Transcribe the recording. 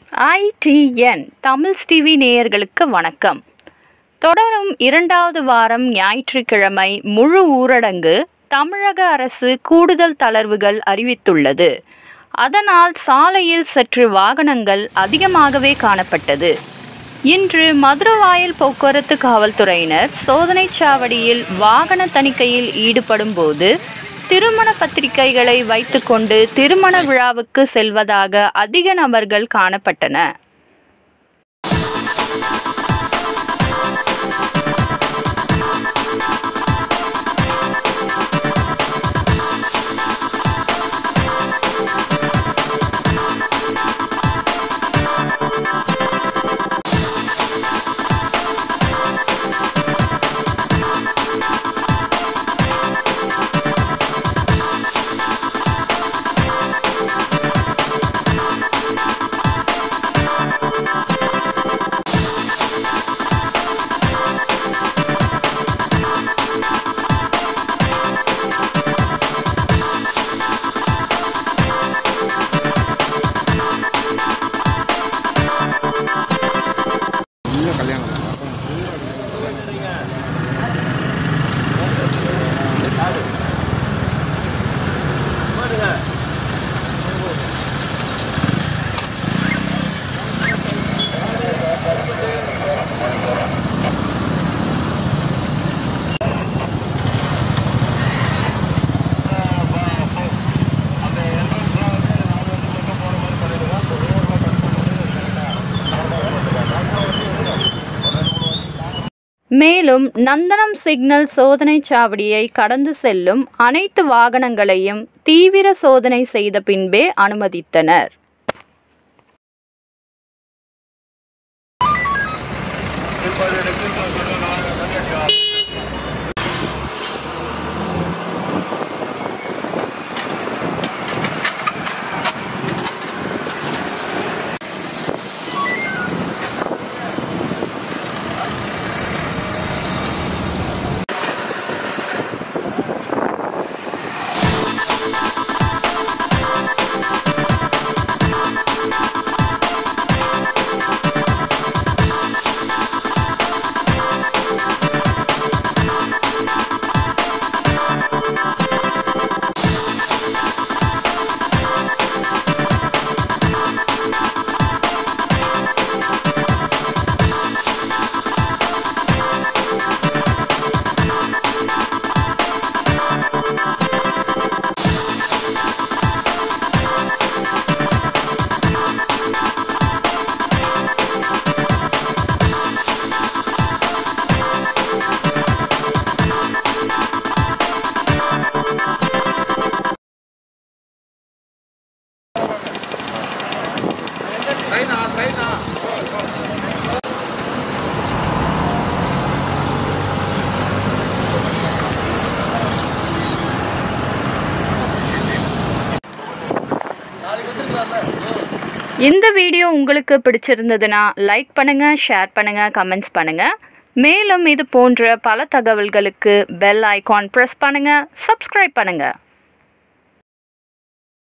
ITN Tamil TV நேயர்களுக்கு வணக்கம் தொடரும் இரண்டாவது வாரம் ஞாயிற்றுக்கிழமை முழு ஊரடங்கு தமிழக அரசு கூடுதல் தளர்வுகள் அறிவித்துள்ளது அதனால் சாலையில் சற்று வாகனங்கள் அதிகமாகவே காணப்பட்டது இன்று மதுரவாயல் போக்குவரத்து காவல்துறையினர் சோதனைச் சாவடியில் வாகன தணிக்கையில் ஈடுபடும் போது திருமண பத்திரிகைகளை வைத்துக்கொண்டு திருமண விழாவுக்கு செல்வதாக அதிக நபர்கள் காணப்பட்டன இன்னும் கல்யாணம் மேலும் நந்தனம் சிக்னல் சோதனைச் சாவடியை கடந்து செல்லும் அனைத்து வாகனங்களையும் தீவிர சோதனை செய்த பின்பே அனுமதித்தனர் இந்த வீடியோ உங்களுக்கு பிடிச்சிருந்ததுன்னா லைக் பண்ணுங்க ஷேர் பண்ணுங்க கமெண்ட்ஸ் பண்ணுங்க மேலும் இது போன்ற பல தகவல்களுக்கு பெல் ஐகான் ப்ரெஸ் பண்ணுங்க சப்ஸ்கிரைப் பண்ணுங்க